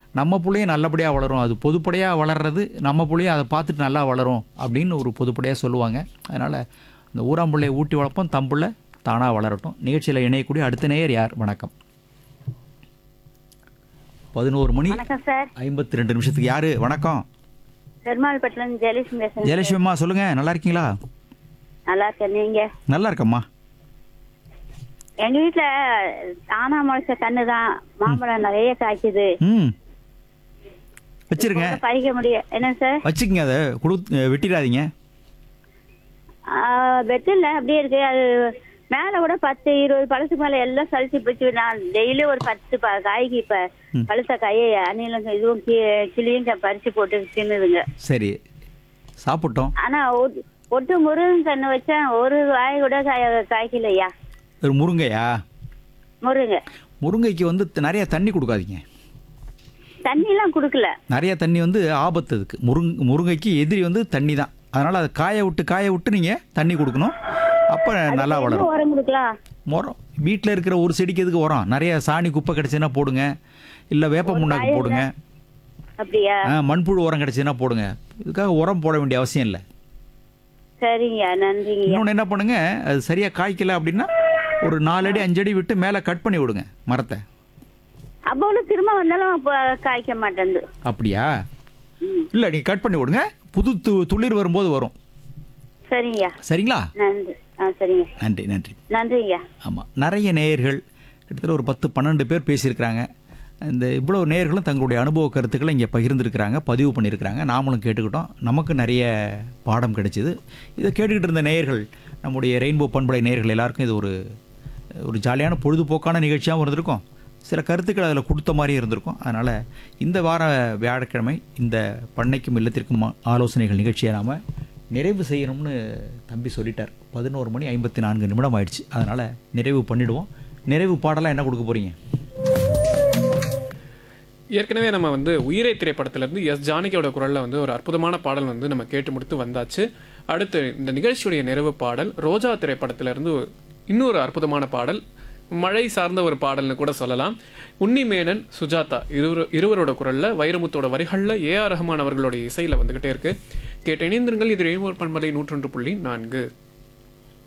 நம்ம புள்ளையும் நல்லபடியாக வளரும் அது பொதுப்படையாக வளர்றது நம்ம புள்ளையும் அதை பார்த்துட்டு நல்லா வளரும் அப்படின்னு ஒரு பொதுப்படையாக சொல்லுவாங்க அதனால் இந்த ஊராம்பிள்ளையை ஊட்டி வளர்ப்போம் தம்புள்ள தானாக வளரட்டும் நிகழ்ச்சியில் இணையக்கூடிய அடுத்த நேயர் யார் வணக்கம் பதினோரு மணி வணக்கம் சார் ஐம்பத்தி ரெண்டு நிமிஷத்துக்கு யார் வணக்கம் பெருமாள்பட்டில இருந்து ஜெயலட்சுமி பேசுறேன் ஜெயலட்சுமிம்மா சொல்லுங்கள் நல்லா இருக்கீங்களா நல்லா இருக்கேன் நீங்க நல்லா இருக்கம்மா எங்க வீட்டுல தானா முளைச்ச கண்ணு தான் மாம்பழம் நிறைய காய்க்குது ம் வச்சிருங்க கூட பறிக்க முடியும் என்ன சார் வச்சுக்கங்க அதை கொடு வெட்டிடாதீங்க வெட்டில அப்படியே இருக்கு அது மேல கூட பத்து இருபது பழசுக்கு மேல எல்லாம் சலிச்சு போச்சு நான் டெய்லி ஒரு பத்து ப- காய்க்கு இப்ப பழுத்த காயை அணிலும் இதுவும் கி- கிளியும் க- பறிச்சு போட்டு தின்னுதுங்க சரி சாப்பிட்டோம் ஆனா ஒட்டு- ஒட்டு முருகன் கண்ணு வச்சா ஒரு காய் கூட காய் காய்க்கலையா ஒரு முருங்கையா முருங்க முருங்கைக்கு வந்து த- நிறைய தண்ணி கொடுக்காதீங்க தண்ணி எல்லாம் குடுக்கல நிறைய தண்ணி வந்து ஆபத்து அதுக்கு முருங் முருங்கைக்கு எதிரி வந்து தண்ணி தான் அதனால் அதை காய விட்டு காய விட்டு நீங்கள் தண்ணி கொடுக்கணும் அப்போ நல்லா என்ன வளரும் உரம் கொடுக்கலாம் உரம் வீட்டில் இருக்கிற ஒரு செடிக்கு எதுக்கு உரம் நிறைய சாணி குப்பை கிடச்சுன்னா போடுங்க இல்லை வேப்ப முன்னாக்கு போடுங்க அப்படியா ஆ, மண்புழு உரம் கிடச்சுன்னா போடுங்க இதுக்காக உரம் போட வேண்டிய அவசியம் இல்லை சரிங்க நன்றிங்க இன்னொன்று என்ன பண்ணுங்க அது சரியாக காய்க்கல அப்படின்னா ஒரு நாலு அடி அஞ்சு அடி விட்டு மேலே கட் பண்ணி விடுங்க மரத்தை அப்போ திரும்ப வந்தாலும் அப்ப காய்க்க மாட்டேங்குது அப்படியா ம். இல்லை நீங்கள் கட் பண்ணி விடுங்க புது து துளிர் வரும்போது வரும் சரிங்க சரிங்களா நன்றி ஆ சரிங்க நன்றி நன்றி நன்றிங்க ஆமாம் நிறைய நேயர்கள் கிட்டத்தட்ட ஒரு பத்து பன்னெண்டு பேர் பேசியிருக்கிறாங்க இந்த இவ்வளோ நேயர்களும் தங்களுடைய அனுபவ கருத்துக்களை இங்கே பகிர்ந்துருக்கிறாங்க பதிவு பண்ணியிருக்கிறாங்க நாமளும் கேட்டுக்கிட்டோம் நமக்கு நிறைய பாடம் கிடைச்சிது இதை கேட்டுக்கிட்டு இருந்த நேயர்கள் நம்முடைய ரெயின்போ பண்புடை நேயர்கள் எல்லாருக்கும் இது ஒரு ஒரு ஜாலியான பொழுதுபோக்கான நிகழ்ச்சியாகவும் இருந்திருக்கும் சில கருத்துக்கள் அதில் கொடுத்த மாதிரி இருந்திருக்கும் அதனால் இந்த வார வியாழக்கிழமை இந்த பண்ணைக்கும் இல்லத்திற்கும் ஆலோசனைகள் நிகழ்ச்சியை நாம் நிறைவு செய்யணும்னு தம்பி சொல்லிட்டார் பதினோரு மணி ஐம்பத்தி நான்கு நிமிடம் ஆயிடுச்சு அதனால் நிறைவு பண்ணிடுவோம் நிறைவு பாடலாம் என்ன கொடுக்க போகிறீங்க ஏற்கனவே நம்ம வந்து உயிரை திரைப்படத்திலிருந்து எஸ் ஜானகியோட குரல்ல வந்து ஒரு அற்புதமான பாடல் வந்து நம்ம கேட்டு முடித்து வந்தாச்சு அடுத்து இந்த நிகழ்ச்சியுடைய நிறைவு பாடல் ரோஜா திரைப்படத்திலிருந்து இன்னொரு அற்புதமான பாடல் மழை சார்ந்த ஒரு பாடல்னு கூட சொல்லலாம் உன்னிமேனன் சுஜாதா இருவர் இருவரோட குரல்ல வைரமுத்தோட வரிகள்ல ஏ ஆர் ரஹ்மான் அவர்களுடைய இசையில வந்துகிட்டே இருக்கு கேட்டு இணைந்திருங்கள் இது ரேமோர் பண்பலை நூற்றொன்று புள்ளி நான்கு